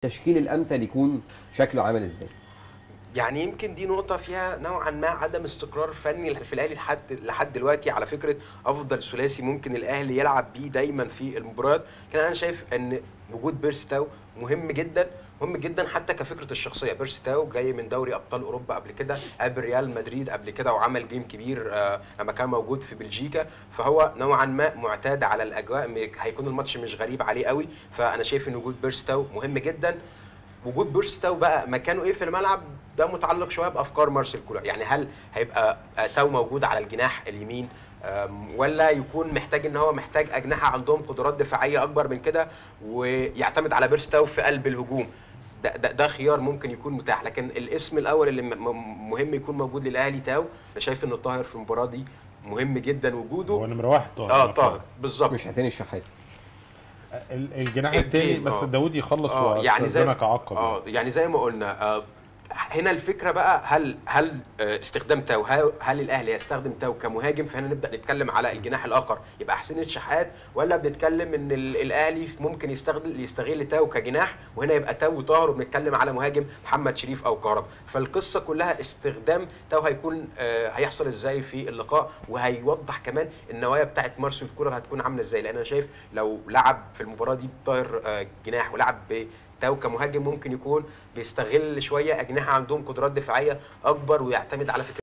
التشكيل الامثل يكون شكله عامل ازاي يعني يمكن دي نقطة فيها نوعا ما عدم استقرار فني في الأهلي لحد لحد دلوقتي على فكرة أفضل ثلاثي ممكن الأهلي يلعب بيه دايما في المباريات، لكن أنا شايف إن وجود بيرستاو مهم جدا مهم جدا حتى كفكرة الشخصية، بيرستاو جاي من دوري أبطال أوروبا قبل كده، قابل ريال مدريد قبل كده وعمل جيم كبير آه، لما كان موجود في بلجيكا، فهو نوعا ما معتاد على الأجواء م- هيكون الماتش مش غريب عليه قوي، فأنا شايف إن وجود بيرستاو مهم جدا وجود بيرستاو بقى مكانه ايه في الملعب ده متعلق شويه بافكار مارسيل كولر يعني هل هيبقى آه، تاو موجود على الجناح اليمين أم، ولا يكون محتاج ان هو محتاج اجنحه عندهم قدرات دفاعيه اكبر من كده ويعتمد على بيرستاو في قلب الهجوم ده, ده, ده خيار ممكن يكون متاح لكن الاسم الاول اللي م- م- مهم يكون موجود للاهلي تاو انا شايف ان طاهر في المباراه دي مهم جدا وجوده هو نمره واحد طاهر اه أنا طاهر فاهم. بالظبط مش حسين الشحات ال- الجناح الجيم، التاني بس آه. داود يخلص اه يعني زي واستاذنك اعقب اه يعني زي ما قلنا آه هنا الفكره بقى هل هل آه، استخدام تاو هل, هل الاهلي يستخدم تاو كمهاجم فهنا نبدا نتكلم على الجناح الاخر يبقى حسين الشحات ولا بنتكلم ان ال- الاهلي ممكن يستغل يستغل تاو كجناح وهنا يبقى تاو وطاهر وبنتكلم على مهاجم محمد شريف او كهربا فالقصه كلها استخدام تاو هيكون آه، هيحصل ازاي في اللقاء وهيوضح كمان النوايا بتاعت مارسيل كولر هتكون عامله ازاي لان انا شايف لو لعب في المباراه دي طاهر آه، جناح ولعب ب تاو كمهاجم ممكن يكون بيستغل شويه اجنحه عندهم قدرات دفاعيه اكبر ويعتمد على فكره